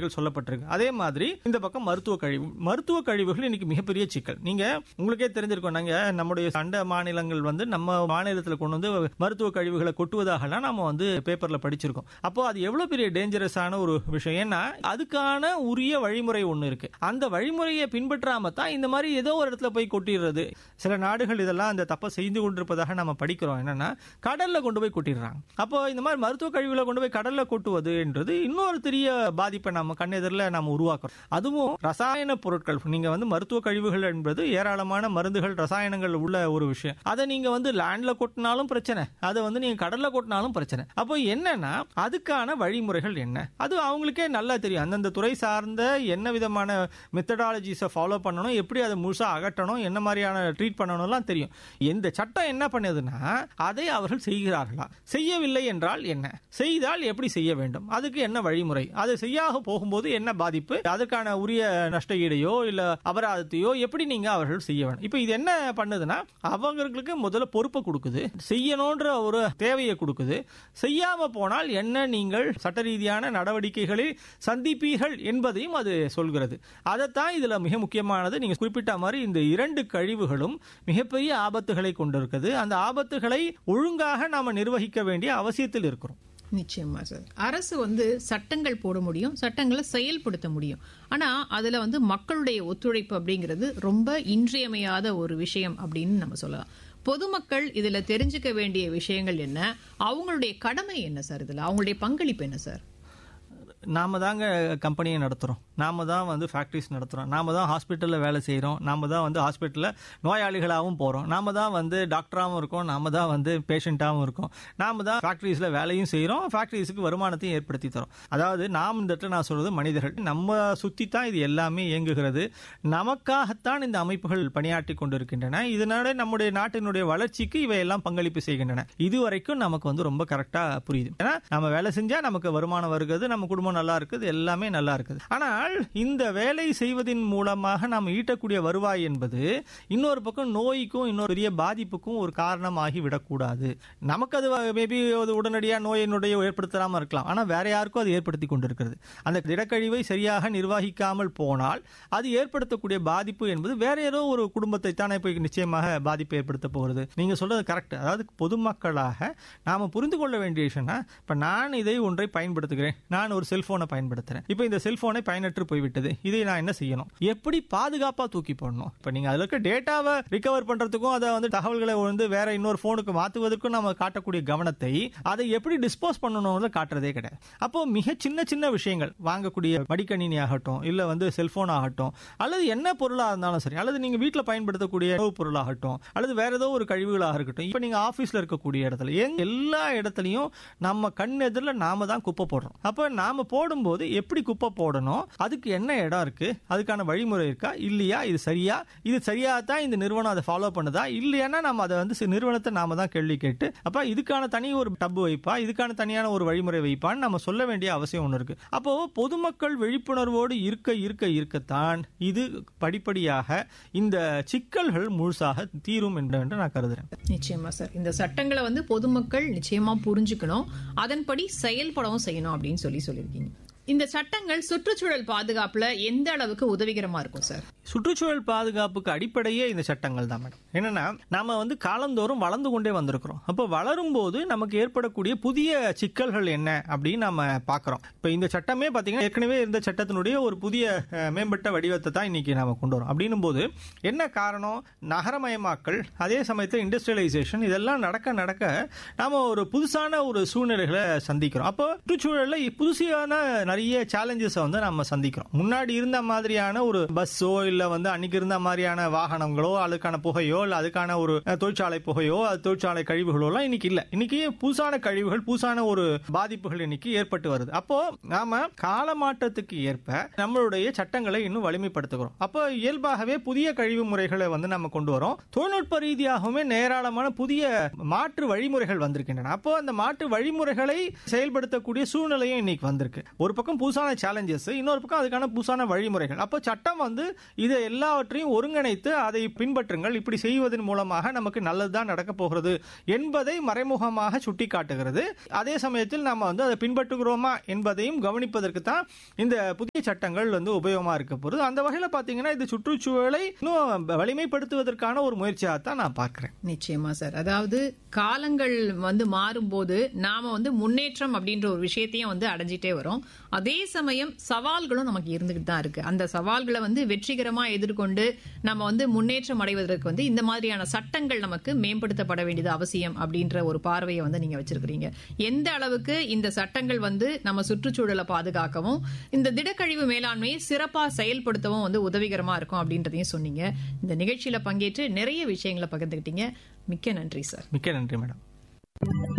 வழிமுறைகள் சொல்லப்பட்டிருக்கு அதே மாதிரி இந்த பக்கம் மருத்துவ கழிவு மருத்துவ கழிவுகள் இன்னைக்கு மிகப்பெரிய சிக்கல் நீங்க உங்களுக்கே தெரிஞ்சிருக்கோம் நாங்க நம்முடைய அண்ட மாநிலங்கள் வந்து நம்ம மாநிலத்தில் கொண்டு வந்து மருத்துவ கழிவுகளை கொட்டுவதாகலாம் நம்ம வந்து பேப்பர்ல படிச்சிருக்கோம் அப்போ அது எவ்வளவு பெரிய டேஞ்சரஸான ஒரு விஷயம் ஏன்னா அதுக்கான உரிய வழிமுறை ஒண்ணு இருக்கு அந்த வழிமுறையை பின்பற்றாம தான் இந்த மாதிரி ஏதோ ஒரு இடத்துல போய் கொட்டிடுறது சில நாடுகள் இதெல்லாம் அந்த தப்பை செய்து கொண்டிருப்பதாக நம்ம படிக்கிறோம் என்னன்னா கடல்ல கொண்டு போய் கொட்டிடுறாங்க அப்போ இந்த மாதிரி மருத்துவ கழிவுகளை கொண்டு போய் கடல்ல கொட்டுவது என்றது இன்னொரு பெரிய பாதிப்பை நம்ம கண்ணெதிரில் நம்ம உருவாக்குறோம் அதுவும் ரசாயன பொருட்கள் நீங்க வந்து மருத்துவ கழிவுகள் என்பது ஏராளமான மருந்துகள் ரசாயனங்கள் உள்ள ஒரு விஷயம் அதை நீங்க வந்து லேண்ட்ல கொட்டினாலும் பிரச்சனை அதை வந்து நீங்க கடல்ல கொட்டினாலும் பிரச்சனை அப்போ என்னன்னா அதுக்கான வழிமுறைகள் என்ன அது அவங்களுக்கே நல்லா தெரியும் அந்தந்த துறை சார்ந்த என்ன விதமான மெத்தடாலஜிஸை ஃபாலோ பண்ணணும் எப்படி அதை முழுசா அகற்றணும் என்ன மாதிரியான ட்ரீட் பண்ணணும்லாம் தெரியும் இந்த சட்டம் என்ன பண்ணுதுன்னா அதை அவர்கள் செய்கிறார்களா செய்யவில்லை என்றால் என்ன செய்தால் எப்படி செய்ய வேண்டும் அதுக்கு என்ன வழிமுறை அதை செய்யாக போகும்போது என்ன பாதிப்பு அதற்கான உரிய நஷ்ட ஈடையோ இல்ல அபராதத்தையோ எப்படி நீங்க அவர்கள் செய்ய வேண்டும் இப்போ இது என்ன பண்ணுதுன்னா அவங்களுக்கு முதல்ல பொறுப்பை கொடுக்குது செய்யணும்ன்ற ஒரு தேவையை கொடுக்குது செய்யாம போனால் என்ன நீங்கள் சட்ட ரீதியான நடவடிக்கைகளை சந்திப்பீர்கள் என்பதையும் அது சொல்கிறது அதைத்தான் இதுல மிக முக்கியமானது நீங்க குறிப்பிட்ட மாதிரி இந்த இரண்டு கழிவுகளும் மிகப்பெரிய ஆபத்துகளை கொண்டிருக்குது அந்த ஆபத்துகளை ஒழுங்காக நாம நிர்வகிக்க வேண்டிய அவசியத்தில் இருக்கிறோம் நிச்சயமா சார் அரசு வந்து சட்டங்கள் போட முடியும் சட்டங்களை செயல்படுத்த முடியும் ஆனா அதுல வந்து மக்களுடைய ஒத்துழைப்பு அப்படிங்கிறது ரொம்ப இன்றியமையாத ஒரு விஷயம் அப்படின்னு நம்ம சொல்லலாம் பொதுமக்கள் இதுல தெரிஞ்சுக்க வேண்டிய விஷயங்கள் என்ன அவங்களுடைய கடமை என்ன சார் இதுல அவங்களுடைய பங்களிப்பு என்ன சார் நாம தாங்க கம்பெனியை நடத்துகிறோம் நாம தான் வந்து ஃபேக்ட்ரிஸ் நடத்துகிறோம் நாம தான் ஹாஸ்பிட்டலில் வேலை செய்கிறோம் நாம தான் வந்து ஹாஸ்பிட்டலில் நோயாளிகளாகவும் போகிறோம் நாம தான் வந்து டாக்டராகவும் இருக்கோம் நாம தான் வந்து பேஷண்ட்டாகவும் இருக்கோம் நாம தான் ஃபேக்ட்ரிஸில் வேலையும் செய்கிறோம் ஃபேக்ட்ரிஸுக்கு வருமானத்தையும் ஏற்படுத்தி தரோம் அதாவது நாம் இந்த இடத்துல நான் சொல்றது மனிதர்கள் நம்ம சுற்றி தான் இது எல்லாமே இயங்குகிறது நமக்காகத்தான் இந்த அமைப்புகள் பணியாற்றி கொண்டிருக்கின்றன இதனால நம்முடைய நாட்டினுடைய வளர்ச்சிக்கு இவையெல்லாம் பங்களிப்பு செய்கின்றன இதுவரைக்கும் நமக்கு வந்து ரொம்ப கரெக்டாக புரியுது ஏன்னா நம்ம வேலை செஞ்சா நமக்கு வருமானம் வருகிறது நம்ம குடும்பம் நல்லா இருக்குது எல்லாமே நல்லா இருக்குது ஆனால் இந்த வேலை செய்வதின் மூலமாக நாம் ஈட்டக்கூடிய வருவாய் என்பது இன்னொரு பக்கம் நோய்க்கும் இன்னொரு பெரிய பாதிப்புக்கும் ஒரு காரணமாகி விடக்கூடாது நமக்கு அது மேபி அது உடனடியாக நோயினுடைய ஏற்படுத்தாமல் இருக்கலாம் ஆனால் வேற யாருக்கும் அது ஏற்படுத்தி கொண்டிருக்கிறது அந்த திடக்கழிவை சரியாக நிர்வகிக்காமல் போனால் அது ஏற்படுத்தக்கூடிய பாதிப்பு என்பது வேற ஏதோ ஒரு குடும்பத்தை தானே போய் நிச்சயமாக பாதிப்பு ஏற்படுத்த போகிறது நீங்க சொல்றது கரெக்ட் அதாவது பொதுமக்களாக நாம புரிந்து கொள்ள வேண்டிய விஷயம்னா இப்ப நான் இதை ஒன்றை பயன்படுத்துகிறேன் நான் ஒரு செல்போனை பயன்படுத்துறேன் இப்போ இந்த செல்போனை பயனற்று போய்விட்டது இதை நான் என்ன செய்யணும் எப்படி பாதுகாப்பா தூக்கி போடணும் இப்ப நீங்க அதுல இருக்க டேட்டாவை ரிகவர் பண்றதுக்கும் அதை வந்து தகவல்களை வந்து வேற இன்னொரு போனுக்கு மாத்துவதற்கும் நம்ம காட்டக்கூடிய கவனத்தை அதை எப்படி டிஸ்போஸ் பண்ணணும்னு காட்டுறதே கிடையாது அப்போ மிக சின்ன சின்ன விஷயங்கள் வாங்கக்கூடிய மடிக்கணினி ஆகட்டும் இல்ல வந்து செல்போன் ஆகட்டும் அல்லது என்ன பொருளா இருந்தாலும் சரி அல்லது நீங்க வீட்டில் பயன்படுத்தக்கூடிய உணவுப் பொருளாகட்டும் அல்லது வேற ஏதோ ஒரு கழிவுகளாக இருக்கட்டும் இப்போ நீங்க ஆபீஸ்ல இருக்கக்கூடிய இடத்துல எங்க- எல்லா இடத்துலயும் நம்ம கண் எதிரில் நாம தான் குப்பை போடுறோம் அப்ப நாம போடும்போது எப்படி குப்பை போடணும் அதுக்கு என்ன இடம் இருக்கு அதுக்கான வழிமுறை இருக்கா இல்லையா இது சரியா இது சரியா தான் இந்த நிறுவனம் அதை ஃபாலோ பண்ணுதா இல்லையானா நம்ம அதை வந்து சி- நிறுவனத்தை நாம தான் கேள்வி கேட்டு அப்ப இதுக்கான தனி ஒரு டப்பு வைப்பா இதுக்கான தனியான ஒரு வழிமுறை வைப்பான்னு நம்ம சொல்ல வேண்டிய அவசியம் ஒன்று இருக்கு அப்போ பொதுமக்கள் விழிப்புணர்வோடு இருக்க இருக்க இருக்கத்தான் இது படிப்படியாக இந்த சிக்கல்கள் முழுசாக தீரும் என்று என்று நான் கருதுறேன் நிச்சயமா சார் இந்த சட்டங்களை வந்து பொதுமக்கள் நிச்சயமா புரிஞ்சுக்கணும் அதன்படி செயல்படவும் செய்யணும் அப்படின்னு சொல்லி சொல்லியிருக்கீங்க இந்த சட்டங்கள் சுற்றுச்சூழல் பாதுகாப்புல எந்த அளவுக்கு உதவிகரமா இருக்கும் சார் சுற்றுச்சூழல் பாதுகாப்புக்கு அடிப்படையே இந்த சட்டங்கள் தான் மேடம் என்னன்னா நாம வந்து காலந்தோறும் வளர்ந்து கொண்டே வந்திருக்கிறோம் அப்போ வளரும் போது நமக்கு ஏற்படக்கூடிய புதிய சிக்கல்கள் என்ன அப்படின்னு நாம பார்க்கிறோம் இப்போ இந்த சட்டமே பாத்தீங்கன்னா ஏற்கனவே இருந்த சட்டத்தினுடைய ஒரு புதிய அஹ், மேம்பட்ட வடிவத்தை தான் இன்னைக்கு நாம கொண்டு வரோம் அப்படின்னும் போது என்ன காரணம் நகரமயமாக்கல் அதே சமயத்தில் இண்டஸ்ட்ரியலைசேஷன் இதெல்லாம் நடக்க நடக்க நாம ஒரு புதுசான ஒரு சூழ்நிலைகளை சந்திக்கிறோம் அப்போ சுற்றுச்சூழல்ல புதுசான நிறைய சேலஞ்சஸ் வந்து நம்ம சந்திக்கிறோம் முன்னாடி இருந்த மாதிரியான ஒரு பஸ்ஸோ இல்ல வந்து அன்னைக்கு இருந்த மாதிரியான வாகனங்களோ அதுக்கான புகையோ இல்ல அதுக்கான ஒரு அஹ், தொழிற்சாலை புகையோ அது தொழிற்சாலை கழிவுகளோ எல்லாம் இன்னைக்கு இல்ல இன்னைக்கு புதுசான கழிவுகள் புதுசான ஒரு பாதிப்புகள் இன்னைக்கு ஏற்பட்டு வருது அப்போ நாம காலமாற்றத்துக்கு ஏற்ப நம்மளுடைய சட்டங்களை இன்னும் வலிமைப்படுத்துகிறோம் அப்போ இயல்பாகவே புதிய கழிவு முறைகளை வந்து நம்ம கொண்டு வரோம் தொழில்நுட்ப ரீதியாகவுமே நேராளமான புதிய மாற்று வழிமுறைகள் வந்திருக்கின்றன அப்போ அந்த மாற்று வழிமுறைகளை செயல்படுத்தக்கூடிய சூழ்நிலையும் இன்னைக்கு வந்திருக்கு ஒரு பக்கம் புதுசான சேலஞ்சஸ் இன்னொரு பக்கம் அதுக்கான புதுசான வழிமுறைகள் அப்போ சட்டம் வந்து இதை எல்லாவற்றையும் ஒருங்கிணைத்து அதை பின்பற்றுங்கள் இப்படி செய்வதன் மூலமாக நமக்கு நல்லதுதான் நடக்க போகிறது என்பதை மறைமுகமாக சுட்டி காட்டுகிறது அதே சமயத்தில் நம்ம வந்து அதை பின்பற்றுகிறோமா என்பதையும் கவனிப்பதற்கு தான் இந்த புதிய சட்டங்கள் வந்து உபயோகமா இருக்க போகுது அந்த வகையில் பார்த்தீங்கன்னா இது சுற்றுச்சூழலை இன்னும் வலிமைப்படுத்துவதற்கான ஒரு முயற்சியாக தான் நான் பார்க்கிறேன் நிச்சயமா சார் அதாவது காலங்கள் வந்து மாறும்போது நாம வந்து முன்னேற்றம் அப்படின்ற ஒரு விஷயத்தையும் வந்து அடைஞ்சிட்டே வரோம் அதே சமயம் சவால்களும் நமக்கு இருந்துகிட்டு தான் இருக்கு அந்த சவால்களை வந்து வெற்றிகரமா எதிர்கொண்டு நம்ம வந்து முன்னேற்றம் அடைவதற்கு வந்து இந்த மாதிரியான சட்டங்கள் நமக்கு மேம்படுத்தப்பட வேண்டியது அவசியம் அப்படின்ற ஒரு பார்வையை வந்து நீங்க வச்சிருக்கிறீங்க எந்த அளவுக்கு இந்த சட்டங்கள் வந்து நம்ம சுற்றுச்சூழலை பாதுகாக்கவும் இந்த திடக்கழிவு மேலாண்மையை சிறப்பா செயல்படுத்தவும் வந்து உதவிகரமா இருக்கும் அப்படின்றதையும் சொன்னீங்க இந்த நிகழ்ச்சியில பங்கேற்று நிறைய விஷயங்களை பகிர்ந்துக்கிட்டீங்க மிக்க நன்றி சார் மிக்க நன்றி மேடம்